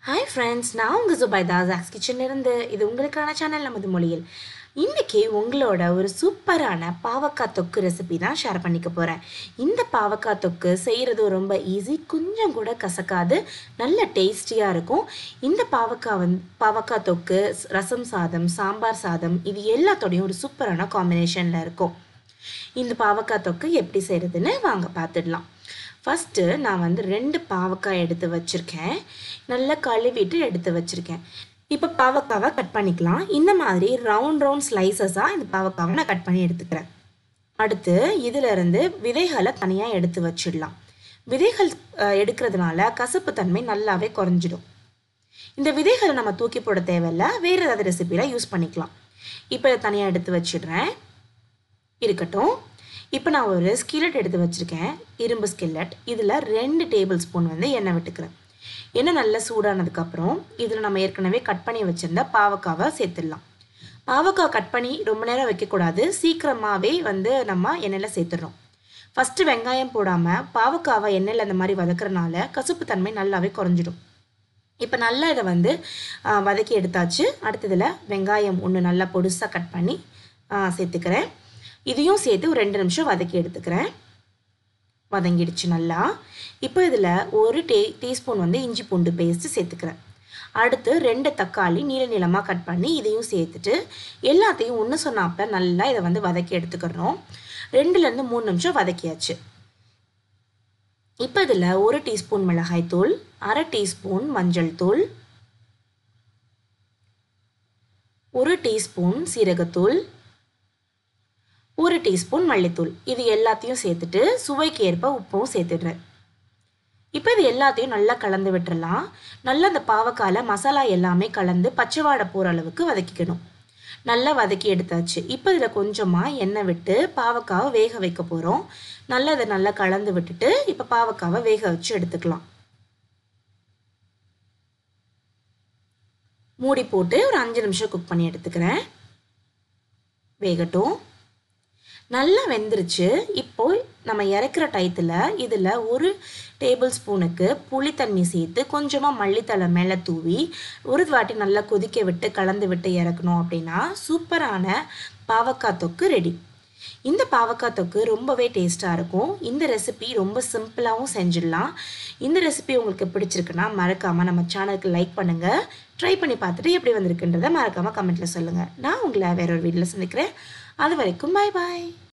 hi friends நான் உங்கள் Zubaida Jacks கிச்சன்ல இருந்து இது உங்களுக்கான சேனல் நமது மொழியில் இன்றைக்கி உங்களோட ஒரு சூப்பரான பாவக்காய் தொக்கு ரெசிபி தான் ஷேர் பண்ணிக்க போகிறேன் இந்த பாவக்காய் தொக்கு செய்கிறது ரொம்ப ஈஸி கொஞ்சம் கூட கசக்காது நல்ல டேஸ்டியாக இருக்கும் இந்த பாவக்காய் வந்து பாவக்காய் தொக்கு ரசம் சாதம் சாம்பார் சாதம் இது எல்லாத்தோடையும் ஒரு சூப்பரான காம்பினேஷனில் இருக்கும் இந்த பாவக்காய் தொக்கு எப்படி செய்கிறதுன்னு வாங்க பார்த்துடலாம் ஃபஸ்ட்டு நான் வந்து ரெண்டு பாவக்காய் எடுத்து வச்சுருக்கேன் நல்லா கழுவிட்டு எடுத்து வச்சுருக்கேன் இப்போ பாவக்காவை கட் பண்ணிக்கலாம் இந்த மாதிரி ரவுண்ட் ரவுண்ட் ஸ்லைசஸாக இந்த பாவக்காவை நான் கட் பண்ணி எடுத்துக்கிறேன் அடுத்து இதிலிருந்து விதைகளை தனியாக எடுத்து வச்சிடலாம் விதைகள் அஹ், எடுக்கிறதுனால கசப்பு தன்மை நல்லாவே குறைஞ்சிடும் இந்த விதைகளை நம்ம தூக்கி போட தேவையில்ல வேறு ஏதாவது ரெசிபியில் யூஸ் பண்ணிக்கலாம் இப்போ இதை தனியாக எடுத்து வச்சிடுறேன் இருக்கட்டும் இப்போ நான் ஒரு ஸ்கில்லட் எடுத்து வச்சுருக்கேன் இரும்பு ஸ்கில்லட் இதில் ரெண்டு டேபிள் ஸ்பூன் வந்து எண்ணெய் விட்டுக்கிறேன் எண்ணெய் நல்லா சூடானதுக்கப்புறம் இதில் நம்ம ஏற்கனவே கட் பண்ணி வச்சுருந்த பாவக்காவை சேர்த்துடலாம் பாவக்காய் கட் பண்ணி ரொம்ப நேரம் வைக்கக்கூடாது சீக்கிரமாகவே வந்து நம்ம எண்ணெயில் சேர்த்துடுறோம் ஃபஸ்ட்டு வெங்காயம் போடாமல் பாவக்காவை எண்ணெயில் அந்த மாதிரி வதக்குறனால கசப்பு தன்மை நல்லாவே குறைஞ்சிடும் இப்போ நல்லா இதை வந்து ஆ, வதக்கி எடுத்தாச்சு அடுத்ததில் வெங்காயம் ஒன்று நல்லா பொடுசாக கட் பண்ணி ஆ, சேர்த்துக்கிறேன் இதையும் சேர்த்து ஒரு ரெண்டு நிமிஷம் வதக்கி எடுத்துக்கிறேன் வதங்கிடுச்சு நல்லா இப்போ இதில் ஒரு டீ டீஸ்பூன் வந்து இஞ்சி பூண்டு பேஸ்ட்டு சேர்த்துக்கிறேன் அடுத்து ரெண்டு தக்காளி நீள நீளமாக கட் பண்ணி இதையும் சேர்த்துட்டு எல்லாத்தையும் ஒன்று சொன்னாப்ப நல்லா இதை வந்து வதக்கி எடுத்துக்கிறோம் ரெண்டுலேருந்து மூணு நிமிஷம் வதக்கியாச்சு இப்போ இதில் ஒரு டீஸ்பூன் மிளகாய் தூள் அரை டீஸ்பூன் மஞ்சள் தூள் ஒரு டீஸ்பூன் சீரகத்தூள் ஒரு டீஸ்பூன் மல்லித்தூள் இது எல்லாத்தையும் சேர்த்துட்டு சுவைக்கு ஏற்ப உப்பும் சேர்த்துடுறேன் இப்போ இது எல்லாத்தையும் நல்லா கலந்து விட்டுறலாம் நல்லா அந்த பாவக்காயில் மசாலா எல்லாமே கலந்து பச்சை வாடை போகிற அளவுக்கு வதக்கிக்கணும் நல்லா வதக்கி எடுத்தாச்சு இப்போ இதில் கொஞ்சமாக எண்ணெய் விட்டு பாவக்காவை வேக வைக்க போகிறோம் நல்லா இதை நல்லா கலந்து விட்டுட்டு இப்போ பாவக்காவை வேக வச்சு எடுத்துக்கலாம் மூடி போட்டு ஒரு அஞ்சு நிமிஷம் குக் பண்ணி எடுத்துக்கிறேன் வேகட்டும் நல்லா வெந்துருச்சு இப்போ நம்ம இறக்குற டயத்தில் இதில் ஒரு டேபிள் ஸ்பூனுக்கு புளி தண்ணி சேர்த்து கொஞ்சமாக மல்லித்தழை மேலே தூவி ஒரு வாட்டி நல்லா கொதிக்க விட்டு கலந்து விட்டு இறக்கணும் அப்படின்னா சூப்பரான பாவக்காய் தொக்கு ரெடி இந்த பாவக்காய் தொக்கு ரொம்பவே டேஸ்ட்டாக இருக்கும் இந்த ரெசிபி ரொம்ப சிம்பிளாகவும் செஞ்சிடலாம் இந்த ரெசிபி உங்களுக்கு பிடிச்சிருக்குன்னா மறக்காமல் நம்ம சேனலுக்கு லைக் பண்ணுங்கள் ட்ரை பண்ணி பார்த்துட்டு எப்படி வந்திருக்குன்றதை மறக்காமல் கமெண்ட்டில் சொல்லுங்கள் நான் உங்களை வேற ஒரு வீடியோவில் சந்திக்கிறேன் அது வரைக்கும் பாய் பாய்